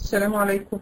السلام عليكم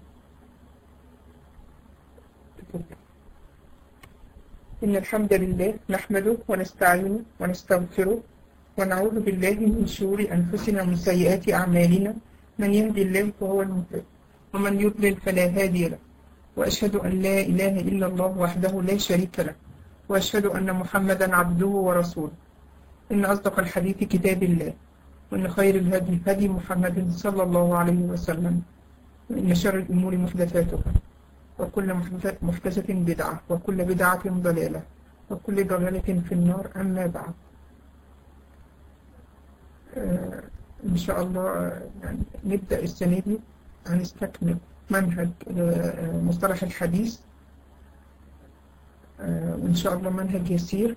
إن الحمد لله نحمده ونستعينه ونستغفره ونعوذ بالله من شرور أنفسنا ومن سيئات أعمالنا من يهدي الله فهو المهتد ومن يضلل فلا هادي له وأشهد أن لا إله إلا الله وحده لا شريك له وأشهد أن محمدا عبده ورسوله إن أصدق الحديث كتاب الله وإن خير الهدي هدي محمد صلى الله عليه وسلم وإن شر الأمور محدثاتها وكل محدثة بدعة وكل بدعة ضلالة وكل ضلالة في النار أما بعد آه إن شاء الله آه يعني نبدأ السنة دي هنستكمل منهج آه مصطلح الحديث وإن شاء الله منهج يسير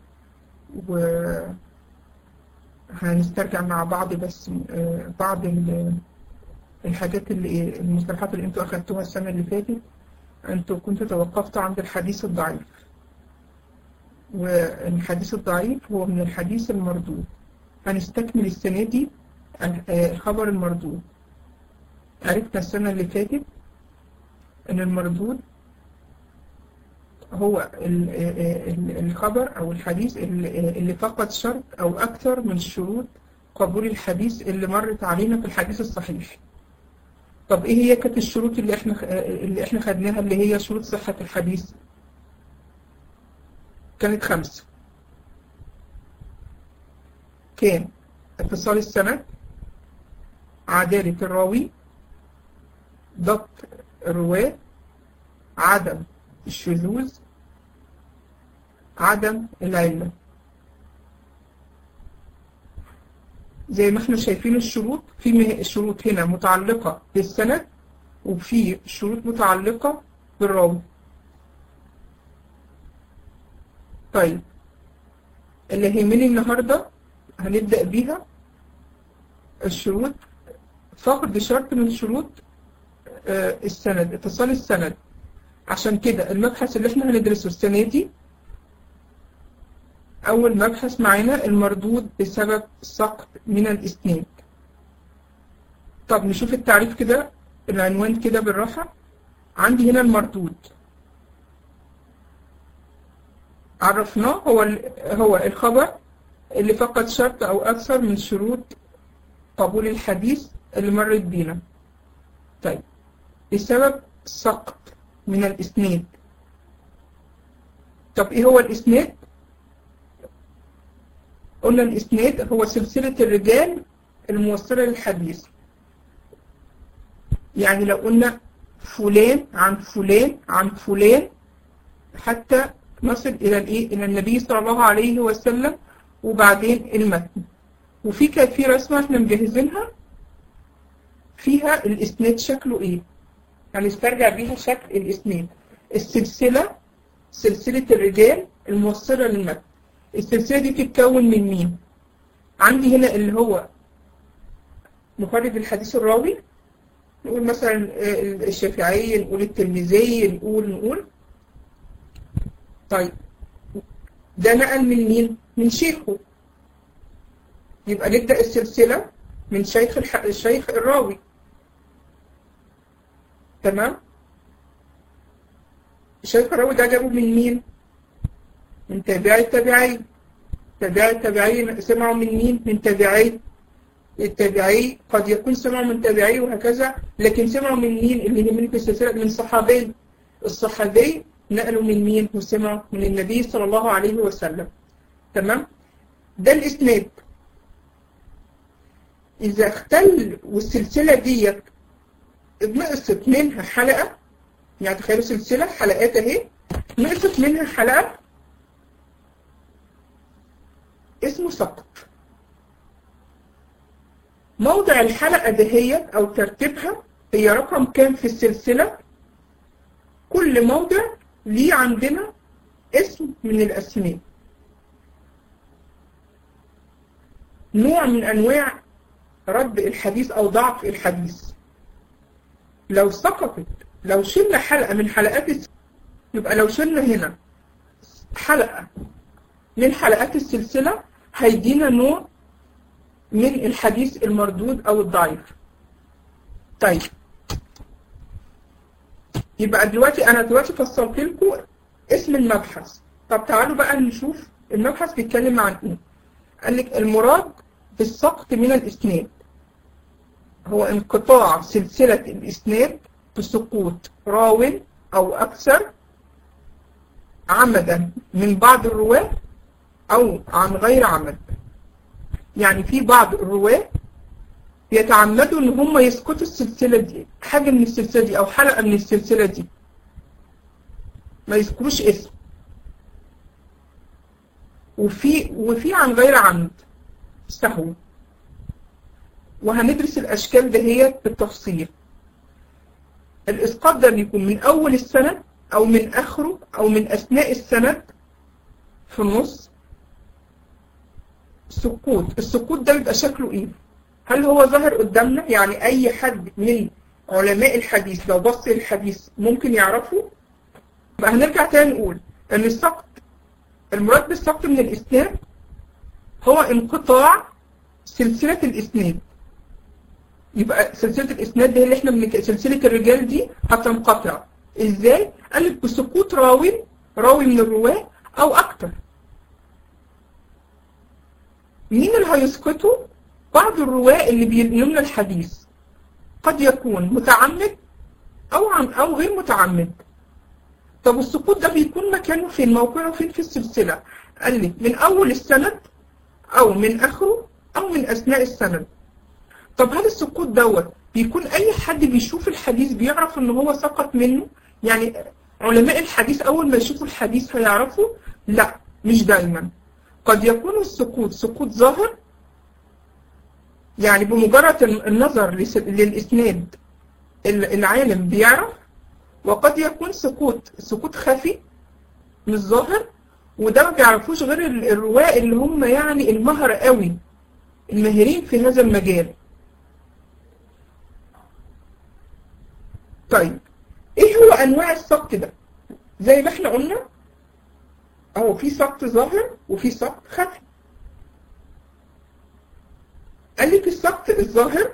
وهنسترجع مع بعض بس بعض الحاجات اللي المصطلحات اللي انتوا أخدتوها السنة اللي فاتت أنتوا كنتوا توقفتوا عند الحديث الضعيف والحديث الضعيف هو من الحديث المردود هنستكمل السنة دي الخبر المردود عرفنا السنة اللي فاتت أن المردود هو الخبر أو الحديث اللي فقد شرط أو أكثر من شروط قبول الحديث اللي مرت علينا في الحديث الصحيح طب ايه هي كانت الشروط اللي احنا اللي احنا خدناها اللي هي شروط صحة الحديث كانت خمسة كان اتصال السند عدالة الراوي ضبط الرواة عدم الشذوذ عدم العلة زي ما احنا شايفين الشروط في شروط هنا متعلقة بالسند وفي شروط متعلقة بالراوي طيب اللي هيمني النهاردة هنبدأ بيها الشروط فقد شرط من شروط السند اتصال السند عشان كده المبحث اللي احنا هندرسه السنة دي أول مبحث معانا المردود بسبب سقط من الإسناد طب نشوف التعريف كده العنوان كده بالراحة عندي هنا المردود عرفناه هو هو الخبر اللي فقد شرط أو أكثر من شروط قبول الحديث اللي مرت بينا طيب بسبب سقط من الإسناد طب إيه هو الإسناد؟ قلنا الإسناد هو سلسلة الرجال الموصلة للحديث يعني لو قلنا فلان عن فلان عن فلان حتى نصل إلى الإيه؟ إلى النبي صلى الله عليه وسلم وبعدين المتن وفي كانت في رسمة احنا مجهزينها فيها الإسناد شكله إيه؟ هنسترجع يعني بيها شكل الإسناد السلسلة سلسلة الرجال الموصلة للمتن السلسلة دي بتتكون من مين؟ عندي هنا اللي هو مخرج الحديث الراوي نقول مثلا الشافعي نقول الترمذي نقول نقول طيب ده نقل من مين؟ من شيخه يبقى نبدأ السلسلة من شيخ الح... الشيخ الراوي تمام؟ الشيخ الراوي ده جابه من مين؟ من تابعي التابعي تابعي التابعي سمعوا من مين؟ من تابعي التابعي قد يكون سمعوا من تابعي وهكذا لكن سمعوا من مين اللي يهمني في السلسلة من صحابي الصحابي نقلوا من مين وسمعوا من النبي صلى الله عليه وسلم تمام ده الإسناد إذا اختل والسلسلة دي نقصت منها حلقة يعني تخيلوا سلسلة حلقات اهي نقصت منها حلقة اسمه سقط موضع الحلقة دهيت أو ترتيبها هي رقم كام في السلسلة كل موضع ليه عندنا اسم من الأسماء نوع من أنواع رد الحديث أو ضعف الحديث لو سقطت لو شلنا حلقة من حلقات يبقى لو شلنا هنا حلقة من حلقات السلسلة هيدينا نوع من الحديث المردود أو الضعيف طيب يبقى دلوقتي انا دلوقتي فصلت لكم اسم المبحث طب تعالوا بقى نشوف المبحث بيتكلم عن ايه قال لك المراد بالسقط من الاسناد هو انقطاع سلسلة الاسناد بسقوط راو او اكثر عمدا من بعض الرواة او عن غير عمد يعني في بعض الرواة يتعمدوا ان هم يسقطوا السلسلة دي حاجة من السلسلة دي او حلقة من السلسلة دي ما يذكروش اسم وفي وفي عن غير عمد استهوا وهندرس الاشكال دهيت بالتفصيل الاسقاط ده بيكون من اول السند او من اخره او من اثناء السند في النص سقوط السقوط ده بيبقى شكله ايه هل هو ظاهر قدامنا يعني اي حد من علماء الحديث لو بص للحديث ممكن يعرفه يبقى هنرجع تاني نقول ان السقط المراد بالسقط من الاسناد هو انقطاع سلسلة الاسناد يبقى سلسلة الاسناد دي اللي احنا من سلسلة الرجال دي هتنقطع ازاي؟ قال لك بسقوط راوي راوي من الرواة او اكتر مين اللي هيسقطوا؟ بعض الرواة اللي بينقلون الحديث قد يكون متعمد او عن او غير متعمد طب السقوط ده بيكون مكانه فين موقعه فين في السلسلة قال لي من أول السند أو من آخره أو من أثناء السند طب هل السقوط دوت بيكون أي حد بيشوف الحديث بيعرف إن هو سقط منه يعني علماء الحديث أول ما يشوفوا الحديث هيعرفوا لا مش دايما قد يكون السقوط سقوط ظاهر يعني بمجرد النظر للإسناد العالم بيعرف وقد يكون سقوط سقوط خفي مش ظاهر وده ما بيعرفوش غير الرواة اللي هم يعني المهر قوي الماهرين في هذا المجال طيب ايه هو انواع السقط ده زي ما احنا قلنا اهو في سقط ظاهر وفي سقط خفي قال لك السقط الظاهر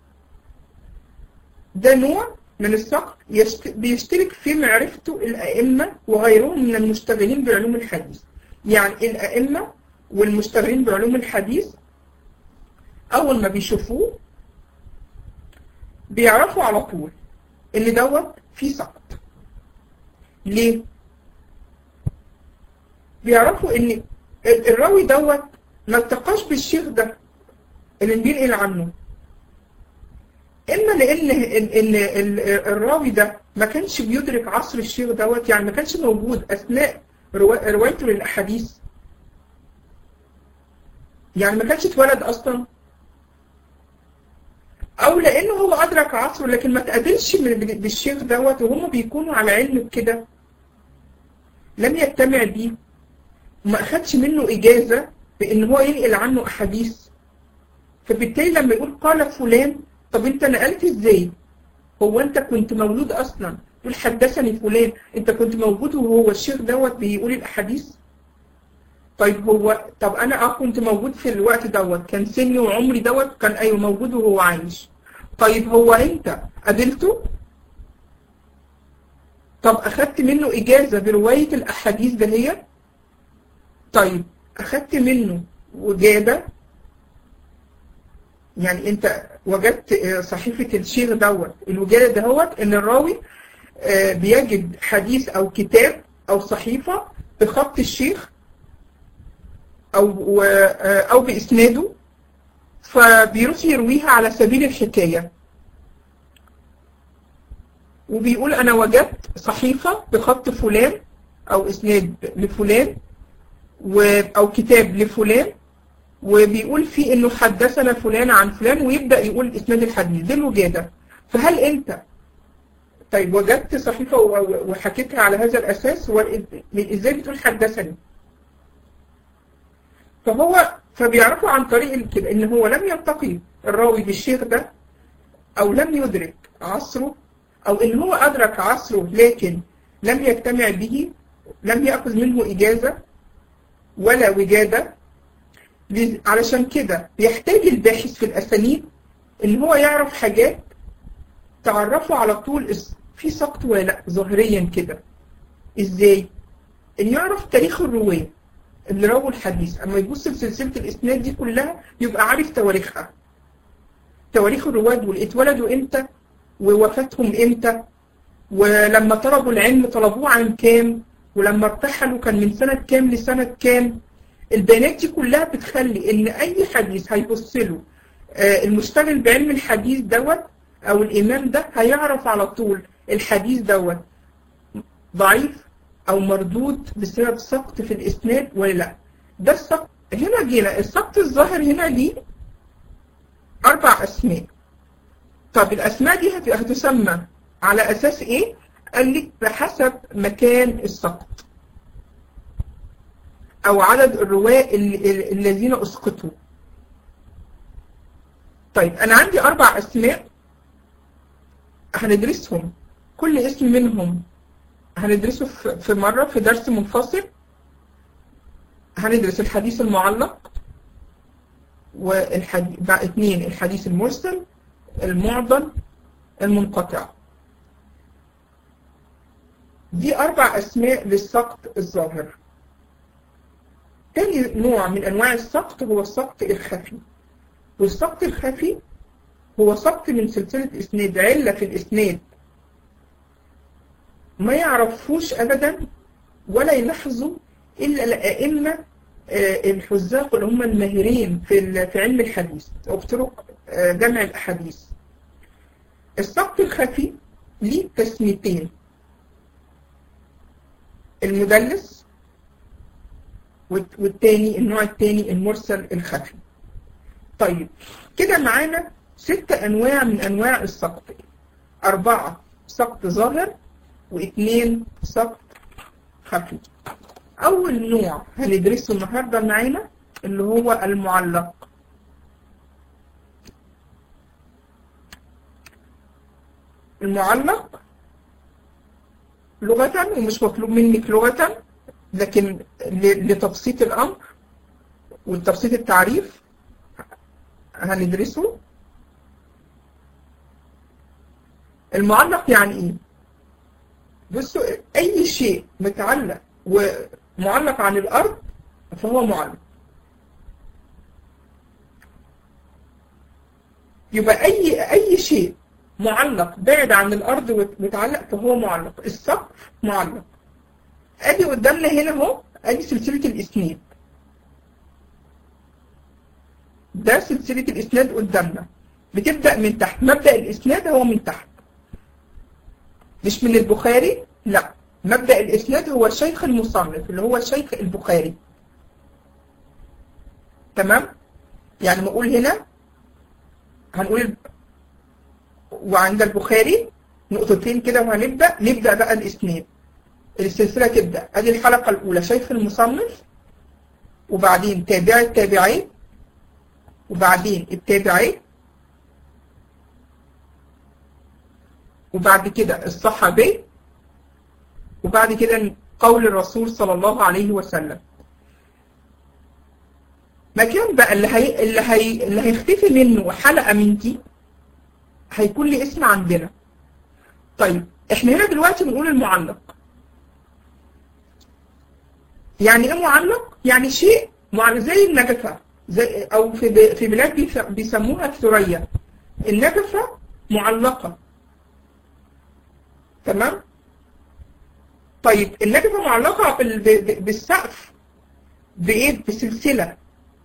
ده نوع من السقط بيشترك في معرفته الأئمة وغيرهم من المشتغلين بعلوم الحديث يعني الأئمة والمشتغلين بعلوم الحديث أول ما بيشوفوه بيعرفوا على طول إن دوت فيه سقط ليه؟ بيعرفوا إن الراوي دوت ما التقاش بالشيخ ده اللي بينقل عنه اما لان ان الراوي ده ما كانش بيدرك عصر الشيخ دوت يعني ما كانش موجود اثناء روايته للاحاديث يعني ما كانش اتولد اصلا او لانه هو ادرك عصره لكن ما تقابلش بالشيخ دوت وهم بيكونوا على علم بكده لم يجتمع بيه وما اخدش منه اجازه بان هو ينقل عنه احاديث فبالتالي لما يقول قال فلان طب انت نقلت ازاي هو انت كنت مولود اصلا تقول حدثني فلان انت كنت موجود وهو الشيخ دوت بيقول الاحاديث طيب هو طب انا اه كنت موجود في الوقت دوت كان سني وعمري دوت كان ايوه موجود وهو عايش طيب هو انت قابلته طب اخدت منه اجازة برواية الاحاديث دهيت طيب اخدت منه وجادة يعني انت وجدت صحيفة الشيخ دوت الوجادة دهوت ان الراوي بيجد حديث او كتاب او صحيفة بخط الشيخ او او باسناده فبيروح يرويها على سبيل الحكاية وبيقول انا وجدت صحيفة بخط فلان او اسناد لفلان او كتاب لفلان وبيقول فيه انه حدثنا فلان عن فلان ويبدأ يقول اسناد الحديث دي الوجادة فهل انت طيب وجدت صحيفة وحكيتها على هذا الاساس ازاي بتقول حدثني فهو فبيعرفوا عن طريق كده ان هو لم يلتقي الراوي بالشيخ ده او لم يدرك عصره او ان هو ادرك عصره لكن لم يجتمع به لم يأخذ منه اجازة ولا وجادة علشان كده بيحتاج الباحث في الأسانيد إن هو يعرف حاجات تعرفه على طول في سقط ولا لا ظاهريا كده ازاي ان يعرف تاريخ الرواية اللي رووا الحديث اما يبص لسلسلة الاسناد دي كلها يبقى عارف تواريخها تواريخ الرواة دول اتولدوا امتى ووفاتهم امتى ولما طلبوا العلم طلبوه عن كام ولما ارتحلوا كان من سنة كام لسنة كام البيانات دي كلها بتخلي ان اي حديث هيبص له آه، المشتغل بعلم الحديث دوت او الامام ده هيعرف على طول الحديث دوت ضعيف او مردود بسبب سقط في الاسناد ولا لا ده السقط هنا جينا السقط الظاهر هنا ليه اربع اسماء طب الاسماء دي هت- هتسمى على اساس ايه قال لك بحسب مكان السقط او عدد الرواه ال- ال- الذين اسقطوا طيب انا عندي اربع اسماء هندرسهم كل اسم منهم هندرسه في في مرة في درس منفصل هندرس الحديث المعلق والحديث بقى اتنين الحديث المرسل المعضل المنقطع دي أربع أسماء للسقط الظاهر تاني نوع من أنواع السقط هو السقط الخفي والسقط الخفي هو سقط من سلسلة إسناد علة في الإسناد ما يعرفوش أبدا ولا يلاحظوا إلا الأئمة آه، الحذاق اللي هم الماهرين في ال- في علم الحديث أو في طرق آه، جمع الأحاديث السقط الخفي ليه تسميتين المدلس والت- والتاني النوع التاني المرسل الخفي طيب كده معانا ست أنواع من أنواع السقط أربعة سقط ظاهر واثنين سقط خفي أول نوع هندرسه النهاردة معانا اللي هو المعلق المعلق لغة ومش مطلوب منك لغة لكن ل- لتبسيط الأمر والتبسيط التعريف هندرسه المعلق يعني ايه بصوا اي شيء متعلق ومعلق عن الارض فهو معلق يبقى اي اي شيء معلق بعد عن الارض ومتعلق فهو معلق السقف معلق ادي قدامنا هنا اهو ادي سلسله الاسناد ده سلسله الاسناد قدامنا بتبدا من تحت مبدا الاسناد هو من تحت مش من البخاري لا مبدأ الإسناد هو الشيخ المصنف اللي هو الشيخ البخاري تمام يعني ما أقول هنا هنقول الب- وعند البخاري نقطتين كده وهنبدأ نبدأ بقى الإسناد السلسلة تبدأ أدي الحلقة الأولى شيخ المصنف وبعدين تابع التابعين وبعدين التابعين وبعد كده الصحابي وبعد كده قول الرسول صلى الله عليه وسلم مكان بقى اللي هي اللي هي اللي هيختفي منه حلقة من دي هيكون لي اسم عندنا طيب احنا هنا دلوقتي بنقول المعلق يعني ايه معلق يعني شيء معلق زي النجفة زي او في ب- في بلاد بيس- بيسموها الثريا النجفة معلقة تمام طيب النجفة معلقة بال- ب- ب- بالسقف بإيه؟ بسلسلة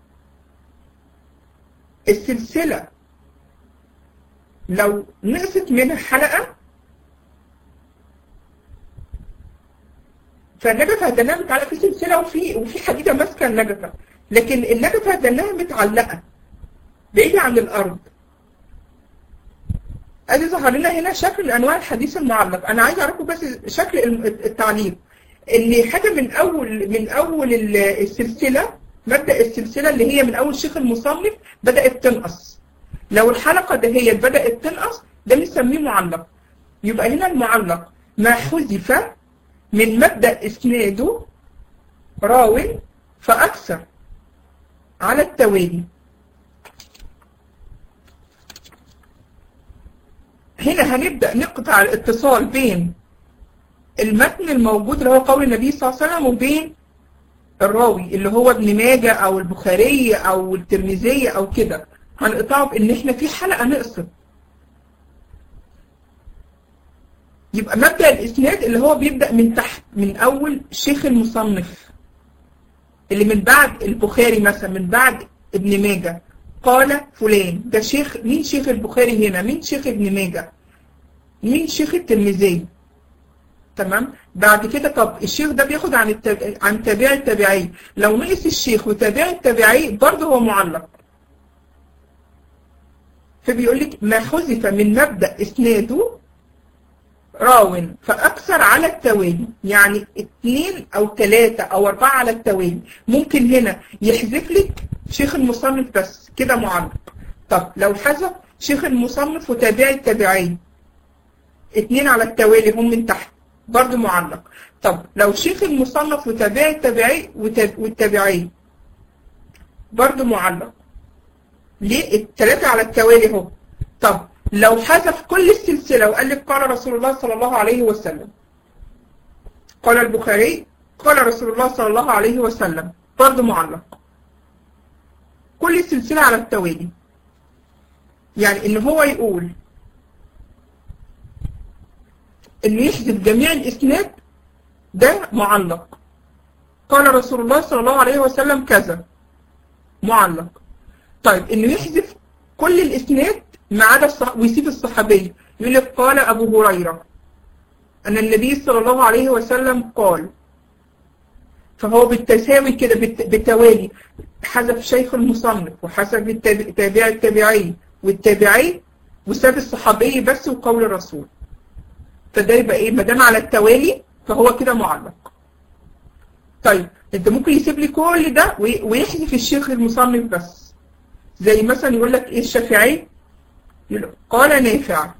السلسلة لو نقصت منها حلقة فالنجفة هتنها متعلقة في سلسلة وفي وفي حديدة ماسكة النجفة لكن النجفة هتنها متعلقة بعيدة عن الأرض ادي ظهر لنا هنا شكل من انواع الحديث المعلق انا عايز اعرفه بس شكل الم- التعليق ان حاجه من اول من اول ال- السلسله مبدا السلسله اللي هي من اول شيخ المصنف بدات تنقص لو الحلقه دهيت بدات تنقص ده بنسميه معلق يبقى هنا المعلق ما حذف من مبدا اسناده راو فاكثر على التوالي هنا هنبدأ نقطع الاتصال بين المتن الموجود اللي هو قول النبي صلى الله عليه وسلم وبين الراوي اللي هو ابن ماجه او البخاري او الترمذي او كده هنقطعه بان احنا في حلقة نقصت يبقى مبدأ الاسناد اللي هو بيبدأ من تحت من اول شيخ المصنف اللي من بعد البخاري مثلا من بعد ابن ماجه قال فلان ده شيخ مين شيخ البخاري هنا مين شيخ ابن ماجه مين شيخ الترمذي تمام بعد كده طب الشيخ ده بياخد عن التب... عن تابع التابعي لو نقص الشيخ وتابع التابعي برضه هو معلق فبيقول لك ما حذف من مبدأ اسناده راو فأكثر على التوالي يعني اثنين أو ثلاثة أو أربعة على التوالي ممكن هنا يحذف لك شيخ المصنف بس كده معلق طب لو حذف شيخ المصنف وتابع التابعين اثنين على التوالي هم من تحت برضه معلق طب لو شيخ المصنف وتابع التابعي والتابعين برضه معلق ليه الثلاثة على التوالي اهو طب لو حذف كل السلسلة وقال لك قال رسول الله صلى الله عليه وسلم قال البخاري قال رسول الله صلى الله عليه وسلم برضه معلق كل السلسلة على التوالي يعني ان هو يقول انه يحذف جميع الاسناد ده معلق قال رسول الله صلى الله عليه وسلم كذا معلق طيب انه يحذف كل الاسناد ما عدا الصح... ويسيب الصحابي يقول لك قال ابو هريره ان النبي صلى الله عليه وسلم قال فهو بالتساوي كده بالت... بالتوالي حذف شيخ المصنف وحذف التابع التابعي والتابعي وساب الصحابي بس وقول الرسول فده يبقى ايه ما دام على التوالي فهو كده معلق طيب انت ممكن يسيب لي كل ده ويحذف الشيخ المصنف بس زي مثلا يقول لك ايه الشافعي قال نافع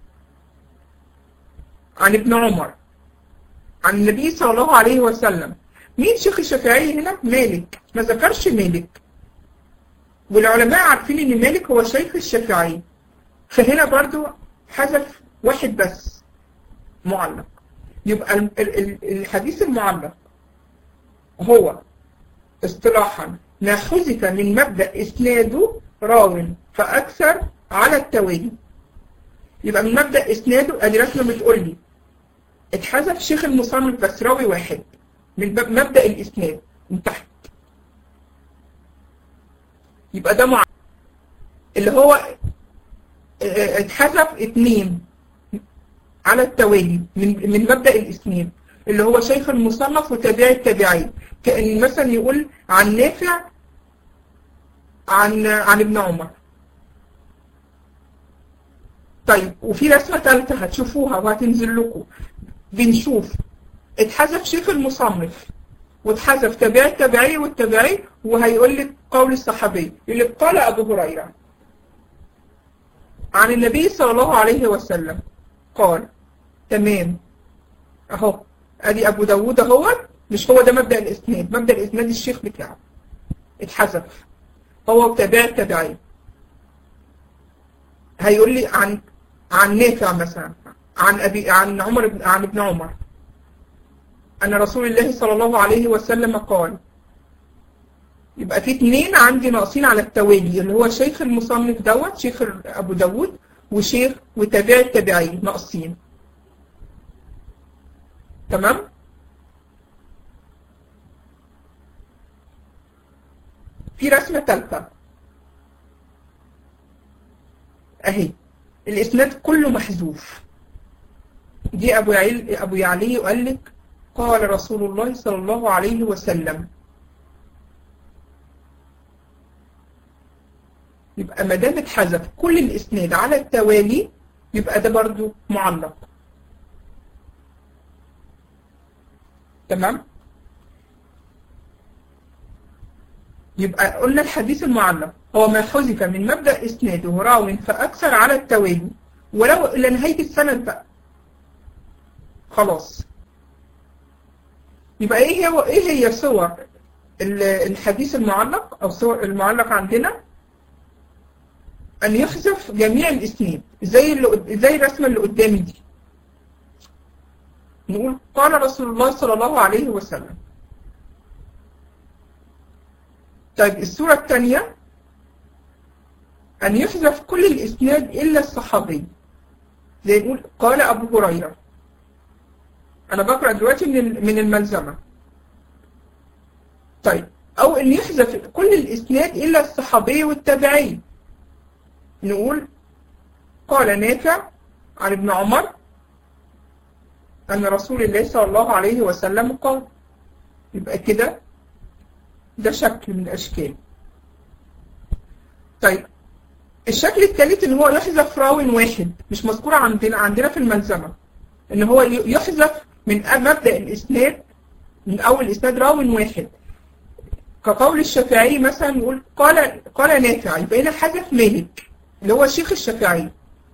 عن ابن عمر عن النبي صلى الله عليه وسلم مين شيخ الشافعي هنا مالك ما ذكرش مالك والعلماء عارفين ان مالك هو شيخ الشافعي فهنا برضو حذف واحد بس معلق يبقى الحديث المعلق هو اصطلاحا ما حذف من مبدأ إسناده راو فأكثر على التوالي يبقى من مبدأ إسناده أدي رسمة بتقول لي اتحذف شيخ المصنف بس راوي واحد من مبدأ الإسناد من تحت يبقى ده مع اللي هو اتحذف اتنين على التوالي من من مبدأ الإسناد اللي هو شيخ المصنف وتابع التابعين كأن مثلا يقول عن نافع عن عن ابن عمر طيب وفي رسمة ثالثة هتشوفوها وهتنزل لكم بنشوف اتحذف شيخ المصنف واتحذف تابع التابعي والتابعي وهيقول لك قول الصحابي يقول لك قال أبو هريرة عن النبي صلى الله عليه وسلم قال تمام اهو ادي ابو داوود اهو مش هو ده مبدأ الاسناد مبدأ الاسناد الشيخ بتاعه اتحذف هو وتابع التابعين هيقول لي عن عن نافع مثلا عن ابي عن عمر بن عن ابن عمر ان رسول الله صلى الله عليه وسلم قال يبقى في اتنين عندي ناقصين على التوالي اللي هو شيخ المصنف دوت شيخ ابو داوود وشيخ وتابع التابعين ناقصين تمام في رسمة ثالثة اهي الاسناد كله محذوف دي ابو يعلي ابو يعلي قال لك قال رسول الله صلى الله عليه وسلم يبقى ما دام اتحذف كل الاسناد على التوالي يبقى ده برضو معلق تمام يبقى قلنا الحديث المعلق هو ما حذف من مبدأ إسناده راو فأكثر على التوالي ولو إلى نهاية السند بقى خلاص يبقى إيه هو إيه هي صور الحديث المعلق أو صور المعلق عندنا أن يحذف جميع الإسناد زي اللي زي الرسمة اللي قدامي دي نقول قال رسول الله صلى الله عليه وسلم طيب الصورة الثانية أن يحذف كل الإسناد إلا الصحابي زي نقول قال أبو هريرة أنا بقرأ دلوقتي من من الملزمة طيب أو أن يحذف كل الإسناد إلا الصحابي والتابعي نقول قال نافع عن ابن عمر أن رسول الله صلى الله عليه وسلم قال يبقى كده ده شكل من الأشكال طيب الشكل الثالث ان هو يحذف راو واحد مش مذكور عندنا عندنا في الملزمة ان هو يحذف من مبدأ الاسناد من اول اسناد راو واحد كقول الشافعي مثلا يقول قال قال نافع يبقى هنا حذف مالك اللي هو شيخ الشافعي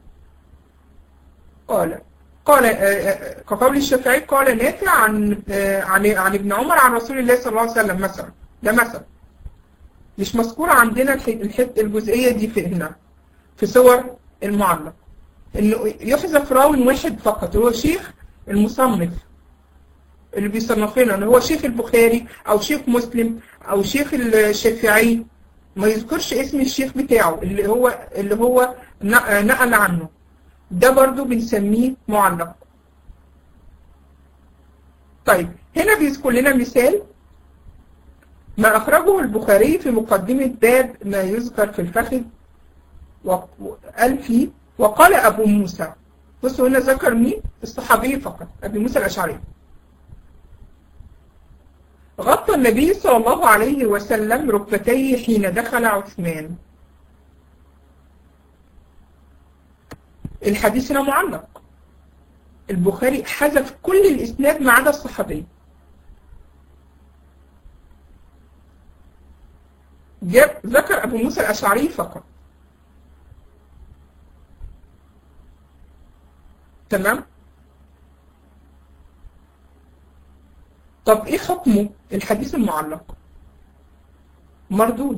قال قال كقول الشافعي قال نافع عن عن عن ابن عمر عن رسول الله صلى الله عليه وسلم مثلا ده مثلا مش مذكورة عندنا الحته الجزئية دي في هنا في صور المعلق انه يحذف راو واحد فقط هو شيخ المصنف اللي بيصنف لنا ان هو شيخ البخاري او شيخ مسلم او شيخ الشافعي ما يذكرش اسم الشيخ بتاعه اللي هو اللي هو نقل عنه ده برضو بنسميه معلق طيب هنا بيذكر لنا مثال ما أخرجه البخاري في مقدمة باب ما يذكر في الفخذ وقال فيه وقال أبو موسى بصوا هنا ذكر مين الصحابي فقط أبي موسى الأشعري غطى النبي صلى الله عليه وسلم ركبتيه حين دخل عثمان الحديث هنا معلق البخاري حذف كل الإسناد ما عدا الصحابي جاب ذكر أبو موسى الأشعري فقط تمام طب ايه حكمه الحديث المعلق مردود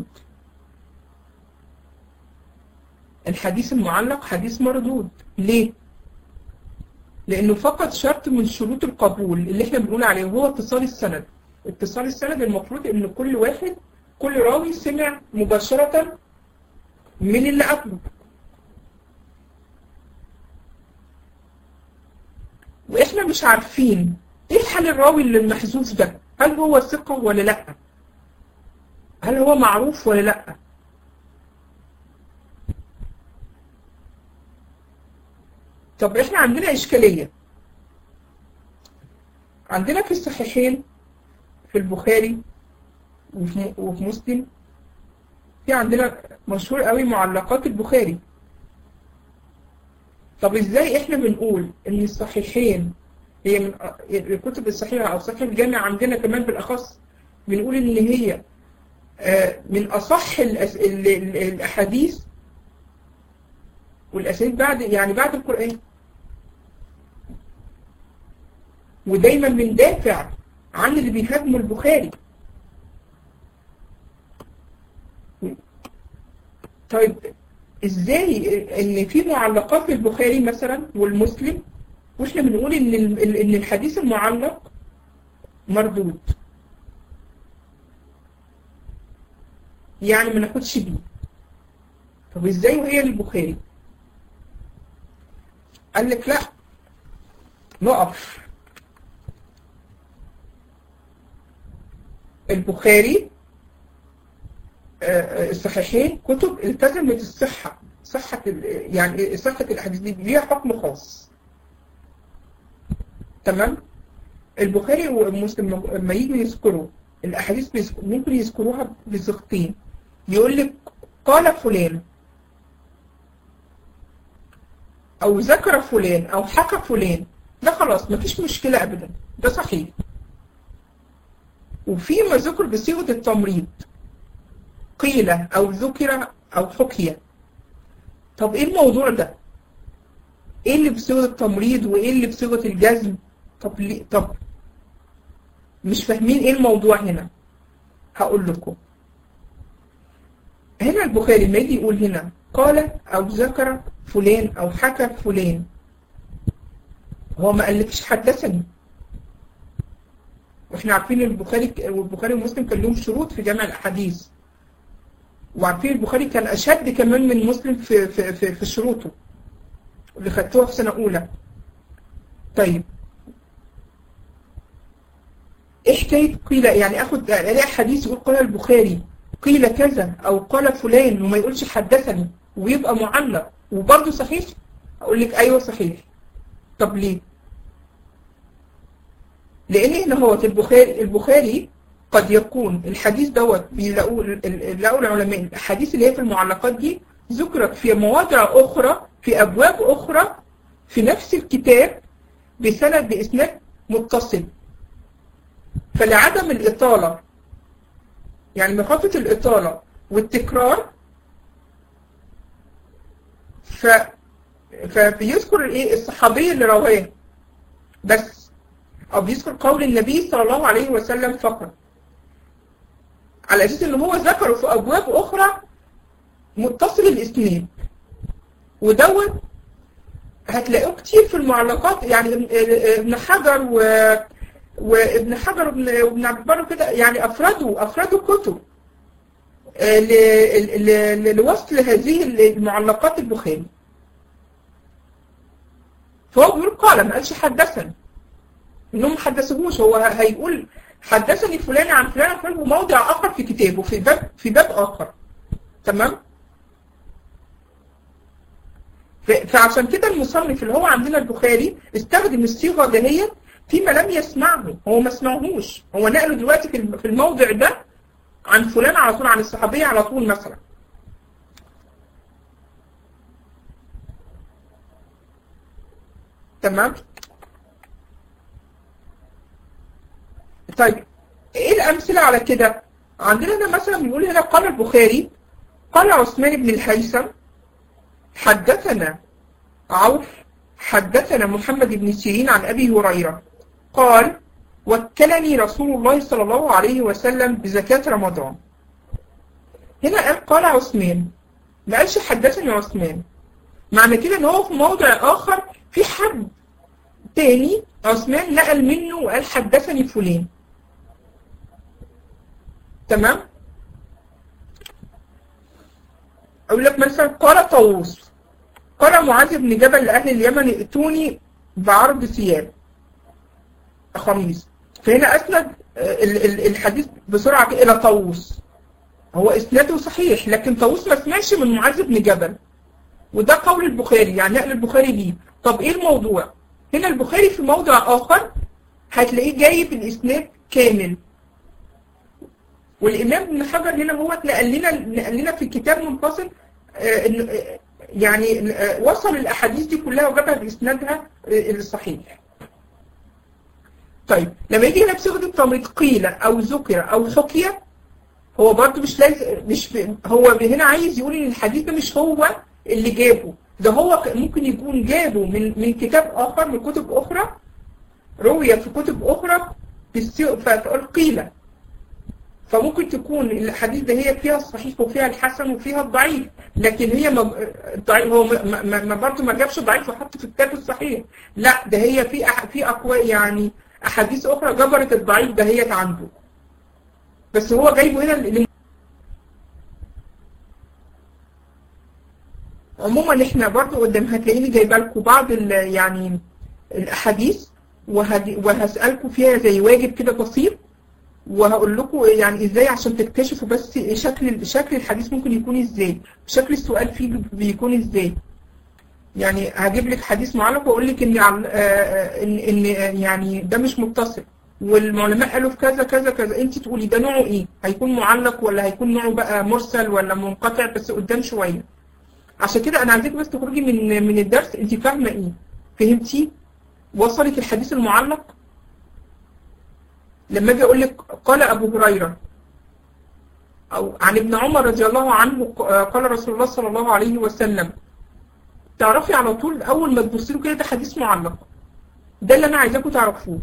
الحديث المعلق حديث مردود ليه لانه فقط شرط من شروط القبول اللي احنا بنقول عليه هو اتصال السند اتصال السند المفروض ان كل واحد كل راوي سمع مباشرة من اللي قبله واحنا مش عارفين ايه حال الراوي اللي المحذوف ده هل هو ثقة ولا لا هل هو معروف ولا لا طب احنا عندنا اشكالية عندنا في الصحيحين في البخاري وفي وفي مسلم في عندنا مشهور قوي معلقات البخاري طب ازاي احنا بنقول ان الصحيحين هي من الكتب الصحيحة او صحيح الجامع عندنا كمان بالاخص بنقول ان هي من اصح الاحاديث والاسانيد بعد يعني بعد القرآن ودايما بندافع عن اللي بيهاجموا البخاري طيب ازاي ان في معلقات في البخاري مثلا والمسلم واحنا بنقول ان ان الحديث المعلق مردود يعني ما ناخدش بيه طب ازاي وهي للبخاري قال لك لا نقف البخاري الصحيحين كتب التزمت الصحة صحة يعني صحة الأحاديث دي ليها حكم خاص تمام البخاري ومسلم لما يجوا يذكروا الأحاديث ممكن يذكروها بصيغتين يقول لك قال فلان أو ذكر فلان أو حكى فلان ده خلاص مفيش مشكلة أبدا ده صحيح وفي ما ذكر بصيغة التمريض قيل أو ذكر أو حكي طب إيه الموضوع ده؟ إيه اللي بصيغة التمريض وإيه اللي بصيغة الجزم؟ طب ليه؟ طب مش فاهمين إيه الموضوع هنا؟ هقول لكم هنا البخاري لما يجي يقول هنا قال او ذكر فلان او حكى فلان هو ما قالكش حدثني واحنا عارفين البخاري والبخاري ومسلم كان لهم شروط في جمع الاحاديث وعارفين البخاري كان اشد كمان من مسلم في في في, في شروطه اللي خدتوها في سنه اولى طيب ايه حكايه قيل يعني اخد الاقي حديث يقول قال البخاري قيل كذا او قال فلان وما يقولش حدثني ويبقى معلق وبرضه صحيح اقول لك ايوه صحيح طب ليه لان هنا هو البخاري البخاري قد يكون الحديث دوت بيلاقوا لقوا العلماء الاحاديث اللي هي في المعلقات دي ذكرت في مواضع اخرى في ابواب اخرى في نفس الكتاب بسند باسناد متصل فلعدم الاطاله يعني مخافه الاطاله والتكرار ف فبيذكر الايه الصحابي اللي رواه بس او بيذكر قول النبي صلى الله عليه وسلم فقط على اساس ان هو ذكره في ابواب اخرى متصل الاسناد ودوت هتلاقوه كتير في المعلقات يعني ابن حجر و وابن حجر وابن عبد البر كده يعني افردوا افردوا كتب لوصل هذه المعلقات البخاري فهو بيقول قال ما قالش حدثني انهم ما حدثوهوش هو هيقول حدثني فلان عن فلان عن فلان وموضع اخر في كتابه في باب في باب اخر تمام فعشان كده المصنف اللي هو عندنا البخاري استخدم الصيغه دهيت فيما لم يسمعه هو ما سمعهوش هو نقله دلوقتي في الموضع ده عن فلان على طول عن الصحابيه على طول مثلا تمام طيب ايه الامثله على كده عندنا هنا مثلا بيقول هنا قال البخاري قال عثمان بن الهيثم حدثنا عوف حدثنا محمد بن سيرين عن ابي هريره قال وكلني رسول الله صلى الله عليه وسلم بزكاه رمضان هنا قال قال عثمان ما قالش حدثني عثمان معنى كده ان هو في موضع اخر في حد تاني عثمان نقل منه وقال حدثني فلان تمام اقول لك مثلا قال طاووس قال معاذ بن جبل لاهل اليمن ائتوني بعرض ثياب خميس فهنا اسند الحديث بسرعه الى طاووس هو اسناده صحيح لكن طاووس ما سمعش من معاذ بن جبل وده قول البخاري يعني نقل البخاري ليه طب ايه الموضوع هنا البخاري في موضع اخر هتلاقيه جايب الاسناد كامل والامام ابن حجر هنا هو نقل لنا نقل لنا في الكتاب منفصل آه يعني آه وصل الاحاديث دي كلها وجابها باسنادها الصحيح طيب لما يجي هنا بصيغه التمريض قيل او ذكر او حكي هو برضه مش لازم مش هو هنا عايز يقول ان الحديث ده مش هو اللي جابه ده هو ممكن يكون جابه من من كتاب اخر من كتب اخرى روي في كتب اخرى فتقول قيل فممكن تكون الحديث ده هي فيها الصحيح وفيها الحسن وفيها الضعيف لكن هي ما الضعيف هو ما, ما, ما برضه ما جابش ضعيف وحط في كتاب الصحيح لا ده هي في أح في اقوال يعني احاديث اخرى جبرت الضعيف ده هي عنده بس هو جايبه هنا عموما احنا برضو قدام هتلاقيني جايبه لكم بعض يعني الاحاديث وهسالكم فيها زي واجب كده بسيط وهقول لكم يعني ازاي عشان تكتشفوا بس شكل شكل الحديث ممكن يكون ازاي شكل السؤال فيه بيكون ازاي يعني هجيب لك حديث معلق واقول لك ان ان ان يعني ده مش متصل والعلماء قالوا في كذا كذا كذا انت تقولي ده نوعه ايه هيكون معلق ولا هيكون نوعه بقى مرسل ولا منقطع بس قدام شويه عشان كده انا عايزاك بس تخرجي من من الدرس انت فاهمه ايه فهمتي وصلت الحديث المعلق لما اجي اقول لك قال ابو هريره او عن ابن عمر رضي الله عنه قال رسول الله صلى الله عليه وسلم تعرفي على طول اول ما تبصي له كده ده حديث معلق ده اللي انا عايزاكم تعرفوه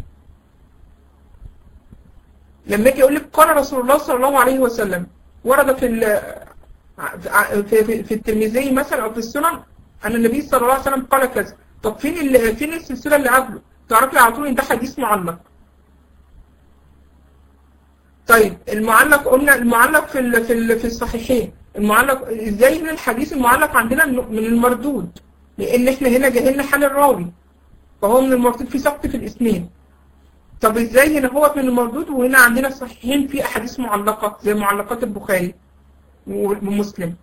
لما اجي اقول لك قال رسول الله صلى الله عليه وسلم ورد في في, في, في الترمذي مثلا او في السنن ان النبي صلى الله عليه وسلم قال كذا طب فين ال- فين السلسله اللي قبله تعرف لي على طول ان ده حديث معلق طيب المعلق قلنا المعلق في ال- في ال- في الصحيحين المعلق ازاي ان الحديث المعلق عندنا من من المردود لان احنا هنا جاهلنا حال الراوي فهو من المردود في سقط في الاسناد طب ازاي هنا هو من المردود وهنا عندنا الصحيحين في احاديث معلقه زي معلقات البخاري ومسلم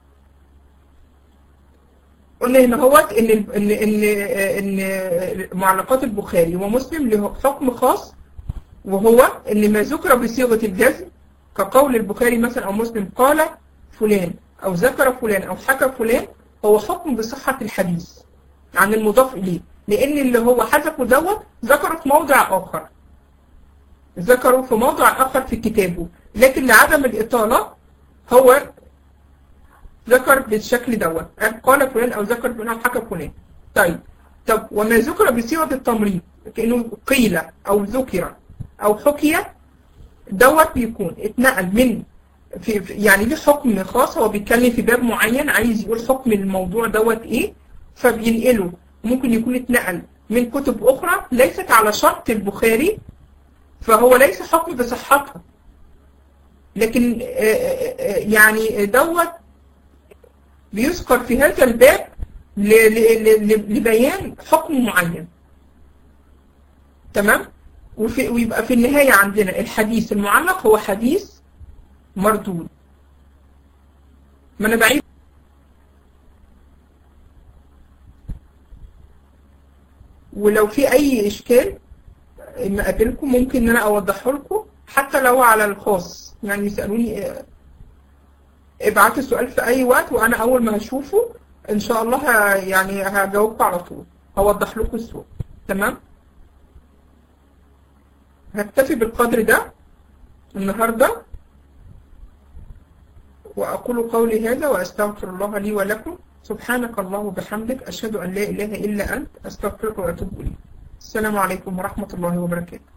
قلنا هنا هو ان ال- ان ان ان معلقات البخاري ومسلم له حكم خاص وهو ان ما ذكر بصيغه الجزم كقول البخاري مثلا او مسلم قال فلان او ذكر فلان او حكى فلان هو حكم بصحه الحديث عن المضاف اليه لان اللي هو حذفه دوت ذكره في موضع اخر ذكره في موضع اخر في كتابه لكن لعدم الاطاله هو ذكر بالشكل دوت قال فلان او ذكر فلان او حكى فلان طيب طب وما ذكر بصيغه التمريض كانه قيل او ذكر او حكي دوت بيكون اتنقل من في في- يعني ليه حكم خاص هو بيتكلم في باب معين عايز يقول حكم الموضوع دوت ايه فبينقله ممكن يكون اتنقل من كتب اخرى ليست على شرط البخاري فهو ليس حكم بصحتها لكن آه، آه، آه، يعني دوت بيذكر في هذا الباب ل- ل- ل- لبيان حكم معين تمام وفي ويبقى في النهاية عندنا الحديث المعلق هو حديث مردود ما انا بعيد ولو في اي اشكال ما قابلكم ممكن ان انا اوضحه لكم حتى لو على الخاص يعني يسالوني آه، ابعتوا السؤال في اي وقت وانا اول ما هشوفه ان شاء الله ه- يعني هجاوبكم على طول هوضح لكم السؤال تمام هكتفي بالقدر ده النهارده واقول قولي هذا واستغفر الله لي ولكم سبحانك الله وبحمدك اشهد ان لا اله الا انت استغفرك واتوب اليك السلام عليكم ورحمه الله وبركاته